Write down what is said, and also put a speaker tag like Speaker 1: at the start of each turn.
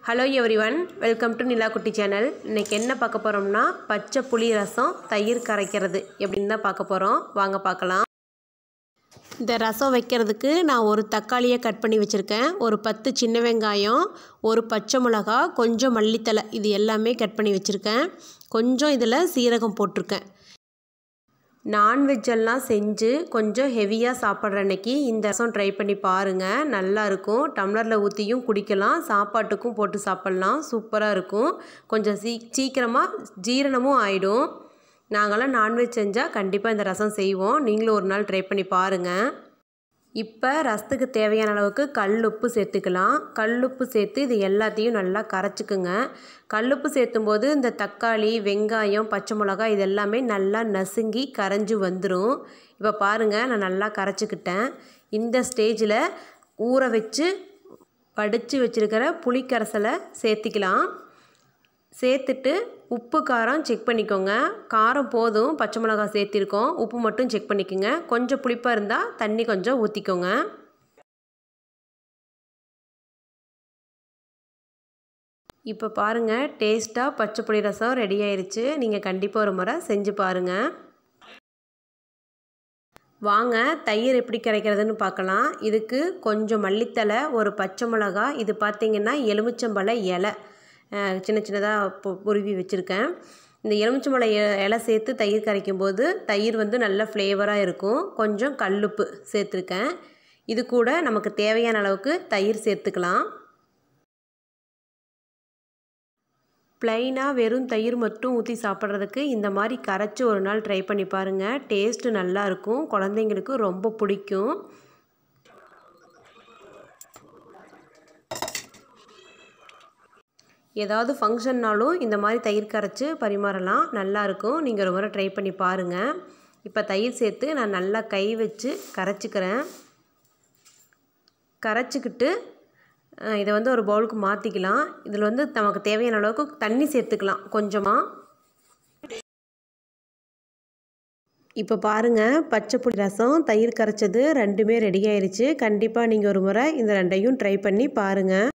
Speaker 1: hello everyone welcome to Nilakutti channel இன்றைக்கி என்ன பார்க்க போகிறோம்னா பச்சை புளி ரசம் தயிர் கரைக்கிறது எப்படின்னு தான் பார்க்க போகிறோம் வாங்க பார்க்கலாம் இந்த ரசம் வைக்கிறதுக்கு நான் ஒரு தக்காளியை கட் பண்ணி வச்சுருக்கேன் ஒரு பத்து சின்ன வெங்காயம் ஒரு பச்சை மிளகா கொஞ்சம் மல்லித்தலை இது எல்லாமே கட் பண்ணி வச்சுருக்கேன் கொஞ்சம் இதில் சீரகம் போட்டிருக்கேன் நான்வெஜ் எல்லாம் செஞ்சு கொஞ்சம் ஹெவியாக சாப்பிட்ற அன்னைக்கு இந்த ரசம் ட்ரை பண்ணி பாருங்கள் நல்லா இருக்கும் டம்ளரில் ஊற்றியும் குடிக்கலாம் சாப்பாட்டுக்கும் போட்டு சாப்பிட்லாம் சூப்பராக இருக்கும் கொஞ்சம் சீ சீக்கிரமாக ஜீரணமும் ஆகிடும் நாங்களாம் நான்வெஜ் செஞ்சால் கண்டிப்பாக இந்த ரசம் செய்வோம் நீங்களும் ஒரு நாள் ட்ரை பண்ணி பாருங்கள் இப்போ ரசத்துக்கு தேவையான அளவுக்கு கல்லுப்பு சேர்த்துக்கலாம் கல்லுப்பு சேர்த்து இது எல்லாத்தையும் நல்லா கரைச்சிக்குங்க கல்லுப்பு சேர்த்தும் போது இந்த தக்காளி வெங்காயம் பச்சை மிளகா இது எல்லாமே நல்லா நசுங்கி கரைஞ்சி வந்துடும் இப்போ பாருங்கள் நான் நல்லா கரைச்சிக்கிட்டேன் இந்த ஸ்டேஜில் ஊற வச்சு வடித்து வச்சுருக்கிற புளிக்கரைசலை சேர்த்திக்கலாம் சேர்த்துட்டு உப்பு காரம் செக் பண்ணிக்கோங்க காரம் போதும் பச்சை மிளகா சேர்த்திருக்கோம் உப்பு மட்டும் செக் பண்ணிக்கோங்க கொஞ்சம் புளிப்பாக இருந்தால் தண்ணி கொஞ்சம் ஊற்றிக்கோங்க இப்போ பாருங்கள் டேஸ்ட்டாக பச்சை புளி ரசம் ரெடி ஆயிருச்சு நீங்கள் கண்டிப்பாக ஒரு முறை செஞ்சு பாருங்கள் வாங்க தயிர் எப்படி கிடைக்கிறதுன்னு பார்க்கலாம் இதுக்கு கொஞ்சம் மல்லித்தலை ஒரு பச்சை மிளகா இது பார்த்திங்கன்னா எலுமிச்சம்பழ இலை சின்ன சின்னதாக உருவி வச்சுருக்கேன் இந்த எலுமிச்சம்பழ இலை சேர்த்து தயிர் கரைக்கும் போது தயிர் வந்து நல்ல ஃப்ளேவராக இருக்கும் கொஞ்சம் கல்லுப்பு சேர்த்துருக்கேன் இது கூட நமக்கு தேவையான அளவுக்கு தயிர் சேர்த்துக்கலாம் ப்ளைனாக வெறும் தயிர் மட்டும் ஊற்றி சாப்பிட்றதுக்கு இந்த மாதிரி கரைச்சி ஒரு நாள் ட்ரை பண்ணி பாருங்கள் டேஸ்ட்டு நல்லாயிருக்கும் குழந்தைங்களுக்கு ரொம்ப பிடிக்கும் ஏதாவது ஃபங்க்ஷன்னாலும் இந்த மாதிரி தயிர் கரைச்சி பரிமாறலாம் நல்லாயிருக்கும் நீங்கள் ஒரு முறை ட்ரை பண்ணி பாருங்கள் இப்போ தயிர் சேர்த்து நான் நல்லா கை வச்சு கரைச்சிக்கிறேன் கரைச்சிக்கிட்டு இதை வந்து ஒரு பவுலுக்கு மாற்றிக்கலாம் இதில் வந்து நமக்கு தேவையான அளவுக்கு தண்ணி சேர்த்துக்கலாம் கொஞ்சமாக இப்போ பாருங்கள் பச்சை புளி ரசம் தயிர் கரைச்சது ரெண்டுமே ரெடி ஆயிடுச்சு கண்டிப்பாக நீங்கள் ஒரு முறை இந்த ரெண்டையும் ட்ரை பண்ணி பாருங்கள்